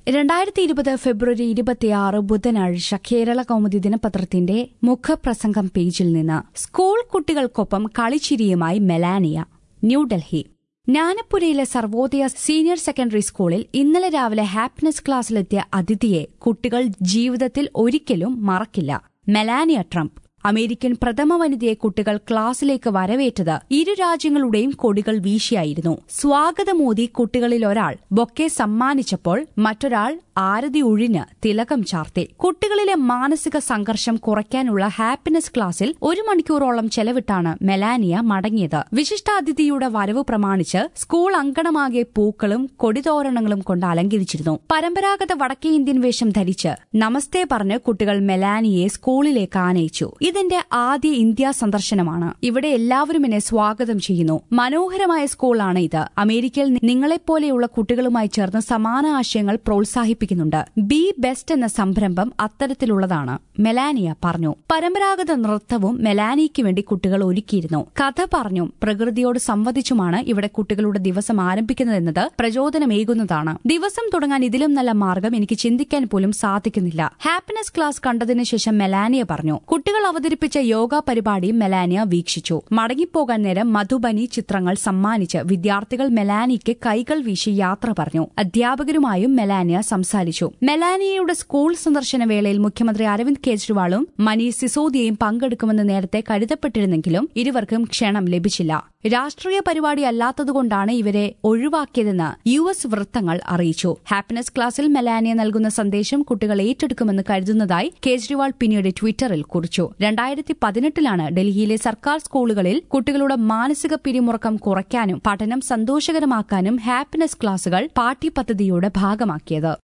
രണ്ടായിരത്തി ഇരുപത് ഫെബ്രുവരി ഇരുപത്തിയാറ് ബുധനാഴ്ച കേരള കൗമുദി ദിനപത്രത്തിന്റെ മുഖപ്രസംഗം പേജിൽ നിന്ന് സ്കൂൾ കുട്ടികൾക്കൊപ്പം കളിച്ചിരിയുമായി മെലാനിയ ന്യൂഡൽഹി ജ്ഞാനപുരയിലെ സർവോദയ സീനിയർ സെക്കൻഡറി സ്കൂളിൽ ഇന്നലെ രാവിലെ ഹാപ്പിനെസ് ക്ലാസ്സിലെത്തിയ അതിഥിയെ കുട്ടികൾ ജീവിതത്തിൽ ഒരിക്കലും മറക്കില്ല മെലാനിയ ട്രംപ് അമേരിക്കൻ പ്രഥമ വനിതയെ കുട്ടികൾ ക്ലാസ്സിലേക്ക് വരവേറ്റത് ഇരു രാജ്യങ്ങളുടെയും കൊടികൾ വീശിയായിരുന്നു സ്വാഗതമോദി കുട്ടികളിൽ ഒരാൾ ബൊക്കെ സമ്മാനിച്ചപ്പോൾ മറ്റൊരാൾ ആരതി ഒഴിഞ്ഞ് തിലകം ചാർത്തി കുട്ടികളിലെ മാനസിക സംഘർഷം കുറയ്ക്കാനുള്ള ഹാപ്പിനെസ് ക്ലാസ്സിൽ ഒരു മണിക്കൂറോളം ചെലവിട്ടാണ് മെലാനിയ മടങ്ങിയത് വിശിഷ്ടാതിഥിയുടെ വരവ് പ്രമാണിച്ച് സ്കൂൾ അങ്കണമാകെ പൂക്കളും കൊടിതോരണങ്ങളും കൊണ്ട് അലങ്കരിച്ചിരുന്നു പരമ്പരാഗത വടക്കേ ഇന്ത്യൻ വേഷം ധരിച്ച് നമസ്തേ പറഞ്ഞ് കുട്ടികൾ മെലാനിയെ സ്കൂളിലേക്ക് ആനയിച്ചു ഇതിന്റെ ആദ്യ ഇന്ത്യ സന്ദർശനമാണ് ഇവിടെ എല്ലാവരും എന്നെ സ്വാഗതം ചെയ്യുന്നു മനോഹരമായ സ്കൂളാണ് ഇത് അമേരിക്കയിൽ നിങ്ങളെപ്പോലെയുള്ള കുട്ടികളുമായി ചേർന്ന് സമാന ആശയങ്ങൾ പ്രോത്സാഹിപ്പിക്കുന്നുണ്ട് ബി ബെസ്റ്റ് എന്ന സംരംഭം അത്തരത്തിലുള്ളതാണ് മെലാനിയ പറഞ്ഞു പരമ്പരാഗത നൃത്തവും മെലാനിയയ്ക്ക് വേണ്ടി കുട്ടികൾ ഒരുക്കിയിരുന്നു കഥ പറഞ്ഞും പ്രകൃതിയോട് സംവദിച്ചുമാണ് ഇവിടെ കുട്ടികളുടെ ദിവസം ആരംഭിക്കുന്നതെന്നത് പ്രചോദനമേകുന്നതാണ് ദിവസം തുടങ്ങാൻ ഇതിലും നല്ല മാർഗം എനിക്ക് ചിന്തിക്കാൻ പോലും സാധിക്കുന്നില്ല ഹാപ്പിനെസ് ക്ലാസ് കണ്ടതിനു ശേഷം മെലാനിയ പറഞ്ഞു കുട്ടികൾ അവതരിപ്പിച്ച യോഗ പരിപാടി മെലാനിയ വീക്ഷിച്ചു മടങ്ങിപ്പോകാൻ നേരം മധുബനി ചിത്രങ്ങൾ സമ്മാനിച്ച് വിദ്യാർത്ഥികൾ മെലാനിക്ക് കൈകൾ വീശി യാത്ര പറഞ്ഞു അധ്യാപകരുമായും മെലാനിയ സംസാരിച്ചു മെലാനിയയുടെ സ്കൂൾ സന്ദർശന വേളയിൽ മുഖ്യമന്ത്രി അരവിന്ദ് കെജ്രിവാളും മനീഷ് സിസോദിയയും പങ്കെടുക്കുമെന്ന് നേരത്തെ കരുതപ്പെട്ടിരുന്നെങ്കിലും ഇരുവർക്കും ക്ഷണം ലഭിച്ചില്ല രാഷ്ട്രീയ പരിപാടി അല്ലാത്തതുകൊണ്ടാണ് ഇവരെ ഒഴിവാക്കിയതെന്ന് യു എസ് വൃത്തങ്ങൾ അറിയിച്ചു ഹാപ്പിനെസ് ക്ലാസ്സിൽ മെലാനിയ നൽകുന്ന സന്ദേശം കുട്ടികൾ ഏറ്റെടുക്കുമെന്ന് കരുതുന്നതായി കേജ്രിവാൾ പിന്നീട് ട്വിറ്ററിൽ കുറിച്ചു രണ്ടായിരത്തി പതിനെട്ടിലാണ് ഡൽഹിയിലെ സർക്കാർ സ്കൂളുകളിൽ കുട്ടികളുടെ മാനസിക പിരിമുറക്കം കുറയ്ക്കാനും പഠനം സന്തോഷകരമാക്കാനും ഹാപ്പിനെസ് ക്ലാസുകൾ പാഠ്യപദ്ധതിയുടെ ഭാഗമാക്കിയത്